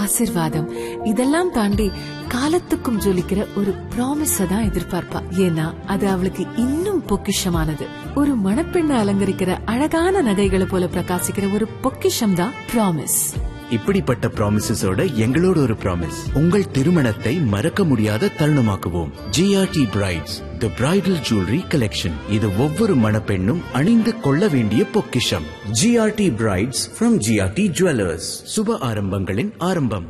ஆசிர்வாதம் இதெல்லாம் தாண்டி காலத்துக்கும் ஜொலிக்கிற ஒரு ப்ராமிஸ தான் எதிர்பார்ப்பா ஏன்னா அது அவளுக்கு இன்னும் பொக்கிஷமானது ஒரு மணப்பெண்ணை அலங்கரிக்கிற அழகான நகைகளை போல பிரகாசிக்கிற ஒரு பொக்கிஷம் தான் ப்ராமிஸ் இப்படிப்பட்ட ப்ராமிசஸோட எங்களோட ஒரு ப்ராமிஸ் உங்கள் திருமணத்தை மறக்க முடியாத தருணமாக்குவோம் GRT brides the bridal jewellery collection இது ஒவ்வொரு மணப்பெண்ணும் அணிந்து கொள்ள வேண்டிய பொக்கிஷம் GRT brides from GRT jewellers சுப ஆரம்பங்களின் ஆரம்பம்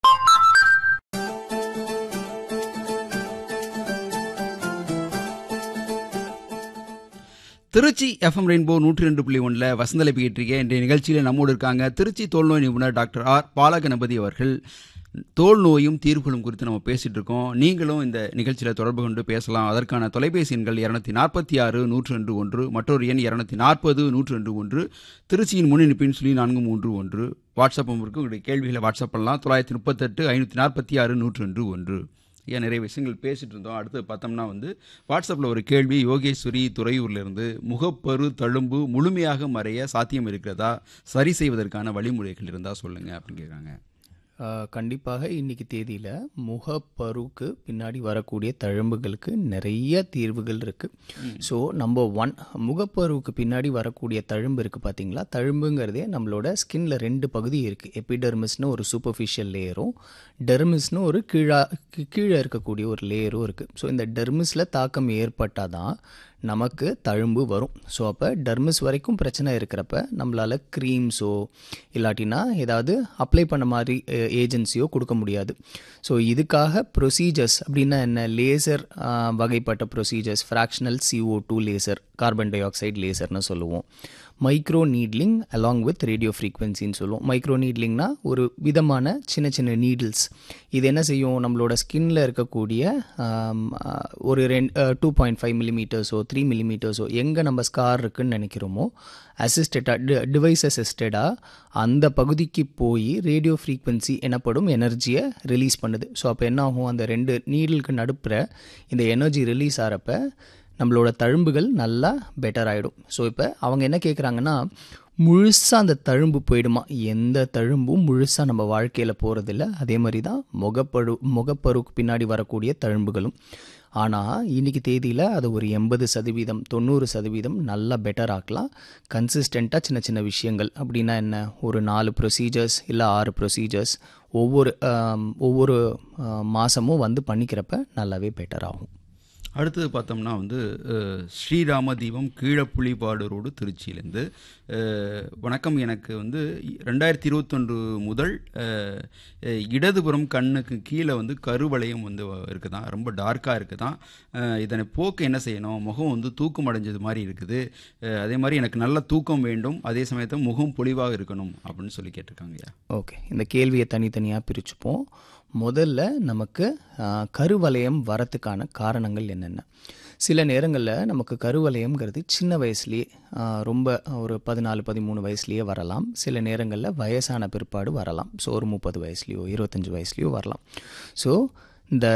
திருச்சி எஃப்எம் ரெயின்போ நூற்றி ரெண்டு புள்ளி ஒன்றில் வசந்தலை பேட்டிருக்கேன் இன்றைய நிகழ்ச்சியில் நம்மோடு இருக்காங்க திருச்சி தோல்நோய் நிபுணர் டாக்டர் ஆர் பாலகணபதி அவர்கள் தோல் நோயும் தீர்வுகளும் குறித்து நம்ம பேசிட்டு இருக்கோம் நீங்களும் இந்த நிகழ்ச்சியில் தொடர்பு கொண்டு பேசலாம் அதற்கான தொலைபேசி எண்கள் இரநூத்தி நாற்பத்தி ஆறு நூற்று ரெண்டு ஒன்று மற்றொரு எண் இரநூத்தி நாற்பது நூற்று ரெண்டு ஒன்று திருச்சியின் முன்னிணைப்பின் சொல்லி நான்கு மூன்று ஒன்று வாட்ஸ்அப் நம்பருக்கு உங்களுடைய கேள்விகளை வாட்ஸ்அப் பண்ணலாம் தொள்ளாயிரத்தி முப்பத்தெட்டு ஐநூற்றி நாற்பத்தி ஆறு நூற்று ரெண்டு ஒன்று ஏன் நிறைய விஷயங்கள் பேசிட்டு இருந்தோம் அடுத்து பார்த்தோம்னா வந்து வாட்ஸ்அப்பில் ஒரு கேள்வி யோகேஸ்வரி துறையூர்லேருந்து முகப்பரு தழும்பு முழுமையாக மறைய சாத்தியம் இருக்கிறதா சரி செய்வதற்கான வழிமுறைகள் இருந்தால் சொல்லுங்கள் அப்படின்னு கேட்குறாங்க ஆஹ் கண்டிப்பாக இன்னைக்கு தேதியில் முகப்பருவுக்கு பின்னாடி வரக்கூடிய தழும்புகளுக்கு நிறைய தீர்வுகள் இருக்குது ஸோ நம்பர் ஒன் முகப்பருவுக்கு பின்னாடி வரக்கூடிய தழும்பு இருக்குது பார்த்தீங்களா தழும்புங்கிறதே நம்மளோட ஸ்கின்ல ரெண்டு பகுதி இருக்குது எபிடெர்மிஸ்னு ஒரு சூப்பர்ஃபிஷியல் லேயரும் டெர்மிஸ்னு ஒரு கீழா கீ- கீழே இருக்கக்கூடிய ஒரு லேயரும் இருக்குது ஸோ இந்த டெர்மிஸில் தாக்கம் ஏற்பட்டால் தான் நமக்கு தழும்பு வரும் ஸோ அப்போ டெர்மிஸ் வரைக்கும் பிரச்சனை இருக்கிறப்ப நம்மளால் க்ரீம்ஸோ இல்லாட்டினா ஏதாவது அப்ளை பண்ண மாதிரி ஏஜென்சியோ கொடுக்க முடியாது ஸோ இதுக்காக ப்ரொசீஜர்ஸ் அப்படின்னா என்ன லேசர் வகைப்பட்ட procedures fractional CO2 two laser carbon dioxide லேசர்னு சொல்லுவோம் micro needling along with radio ஃப்ரீக்வன்சின்னு சொல்லுவோம் மைக்ரோ நீட்லிங்னா ஒரு விதமான சின்ன சின்ன நீடில்ஸ் இது என்ன செய்யும் நம்மளோட ஸ்கின்ல இருக்கக்கூடிய ஆம், ஆ, ஒரு ரெண்டு டூ பாயிண்ட் ஃபைவ் மில்லிமீட்டர்ஸோ த்ரீ மில்லிமீட்டர்ஸோ எங்கே நம்ம ஸ்கார் இருக்குன்னு நினைக்கிறோமோ அசிஸ்டடாக டிவைஸ் அசிஸ்டடாக அந்த பகுதிக்கு போய் ரேடியோ ஃப்ரீக்வன்சி எனப்படும் எனர்ஜியை ரிலீஸ் பண்ணுது ஸோ அப்போ என்ன ஆகும் அந்த ரெண்டு நீடலுக்கு நடுப்புற இந்த எனர்ஜி ரிலீஸ் ஆகிறப்ப நம்மளோட தழும்புகள் நல்லா பெட்டர் ஆகிடும் ஸோ இப்போ அவங்க என்ன கேட்குறாங்கன்னா முழுசாக அந்த தழும்பு போயிடுமா எந்த தழும்பும் முழுசாக நம்ம வாழ்க்கையில் போகிறதில்ல அதே மாதிரி தான் முகப்பழு முகப்பருவுக்கு பின்னாடி வரக்கூடிய தழும்புகளும் ஆனால் இன்னைக்கு தேதியில் அது ஒரு எண்பது சதவீதம் தொண்ணூறு சதவீதம் நல்லா பெட்டர் ஆக்கலாம் கன்சிஸ்டண்ட்டாக சின்ன சின்ன விஷயங்கள் அப்படின்னா என்ன ஒரு நாலு ப்ரொசீஜர்ஸ் இல்லை ஆறு ப்ரொசீஜர்ஸ் ஒவ்வொரு ஆம், ஒவ்வொரு ஆ, மாதமும் வந்து பண்ணிக்கிறப்ப நல்லாவே பெட்டர் ஆகும் அடுத்தது பார்த்தோம்னா வந்து அஹ், ஸ்ரீராம தீபம் கீழப்புலிபாடு ரோடு திருச்சியிலேருந்து அஹ், வணக்கம் எனக்கு வந்து ரெண்டாயிரத்தி இருபத்தொன்று முதல் அஹ், அஹ், இடதுபுறம் கண்ணுக்கு கீழே வந்து கருவளையம் வந்து இருக்குதான் ரொம்ப டார்க்காக இருக்குதான் அஹ், இதனை போக்க என்ன செய்யணும் முகம் வந்து தூக்கம் அடைஞ்சது மாதிரி இருக்குது அஹ், அதே மாதிரி எனக்கு நல்ல தூக்கம் வேண்டும் அதே சமயத்தில் முகம் பொலிவாக இருக்கணும் அப்படின்னு சொல்லி கேட்டிருக்காங்கய்யா ஓகே இந்த கேள்வியை தனித்தனியாக பிரிச்சுப்போம் முதல்ல நமக்கு ஆ, கருவளையம் வரத்துக்கான காரணங்கள் என்னென்ன சில நேரங்களில் நமக்கு கருவளையம்ங்கிறது சின்ன வயசுலேயே ஆ, ரொம்ப ஒரு பதினாலு பதிமூணு வயசுலேயே வரலாம் சில நேரங்களில் வயசான பிற்பாடு வரலாம் ஸோ ஒரு முப்பது வயசுலேயோ இருபத்தஞ்சி வயசுலேயோ வரலாம் ஸோ இந்த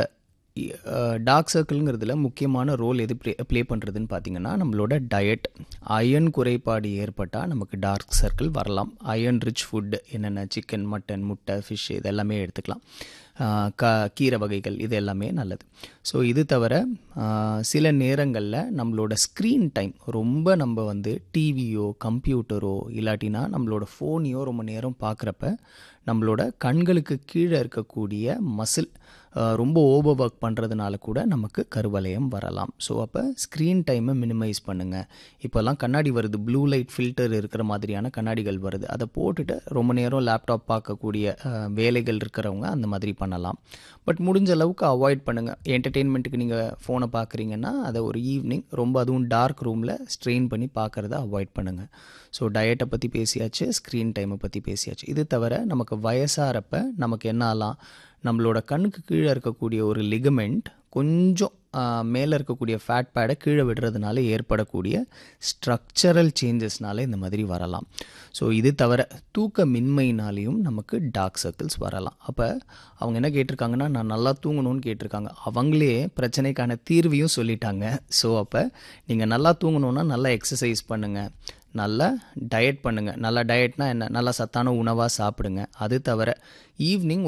டார்க் சர்க்கிள்ங்கிறதுல முக்கியமான ரோல் எது ப்ளே ப்ளே பண்ணுறதுன்னு பார்த்தீங்கன்னா நம்மளோட டயட் அயன் குறைபாடு ஏற்பட்டால் நமக்கு டார்க் சர்க்கிள் வரலாம் அயன் ரிச் ஃபுட் என்னென்ன சிக்கன் மட்டன் முட்டை ஃபிஷ் இதெல்லாமே எடுத்துக்கலாம் ஆஹ் க கீரை வகைகள் இது எல்லாமே நல்லது ஸோ இது தவிர ஆஹ் சில நேரங்களில் நம்மளோட ஸ்க்ரீன் டைம் ரொம்ப நம்ம வந்து டிவியோ கம்ப்யூட்டரோ இல்லாட்டினா நம்மளோட ஃபோனையோ ரொம்ப நேரம் பார்க்குறப்ப நம்மளோட கண்களுக்கு கீழே இருக்கக்கூடிய மசில் ரொம்ப ஓவர் ஒர்க் பண்ணுறதுனால கூட நமக்கு கருவளையம் வரலாம் ஸோ அப்போ ஸ்க்ரீன் டைமை மினிமைஸ் பண்ணுங்கள் இப்போல்லாம் கண்ணாடி வருது ப்ளூ லைட் ஃபில்டர் இருக்கிற மாதிரியான கண்ணாடிகள் வருது அதை போட்டுட்டு ரொம்ப நேரம் லேப்டாப் பார்க்கக்கூடிய அஹ், வேலைகள் இருக்கிறவங்க அந்த மாதிரி பண்ணலாம் பட் முடிஞ்ச அளவுக்கு அவாய்ட் பண்ணுங்கள் என்டர்டெயின்மெண்ட்டுக்கு நீங்கள் ஃபோனை பார்க்குறீங்கன்னா அதை ஒரு ஈவினிங் ரொம்ப அதுவும் டார்க் ரூமில் ஸ்ட்ரெயின் பண்ணி பார்க்குறத அவாய்ட் பண்ணுங்கள் ஸோ டயட்டை பற்றி பேசியாச்சு ஸ்க்ரீன் டைமை பற்றி பேசியாச்சு இது தவிர நமக்கு வயசாகிறப்ப நமக்கு என்ன ஆகலாம் நம்மளோட கண்ணுக்கு கீழே இருக்கக்கூடிய ஒரு லிகமெண்ட் கொஞ்சம் மேலே இருக்கக்கூடிய ஃபேட் பேடை கீழே விடுறதுனால ஏற்படக்கூடிய ஸ்ட்ரக்சரல் சேஞ்சஸ்னால இந்த மாதிரி வரலாம் ஸோ இது தவிர தூக்க மின்மையினாலேயும் நமக்கு டார்க் சர்க்கிள்ஸ் வரலாம் அப்போ அவங்க என்ன கேட்டிருக்காங்கன்னா நான் நல்லா தூங்கணும்னு கேட்டிருக்காங்க அவங்களே பிரச்சனைக்கான தீர்வையும் சொல்லிட்டாங்க ஸோ அப்போ நீங்கள் நல்லா தூங்கணுன்னா நல்லா எக்ஸசைஸ் பண்ணுங்கள் நல்லா டயட் பண்ணுங்கள் நல்லா டயட்னா என்ன நல்லா சத்தான உணவாக சாப்பிடுங்க அது தவிர ஈவினிங்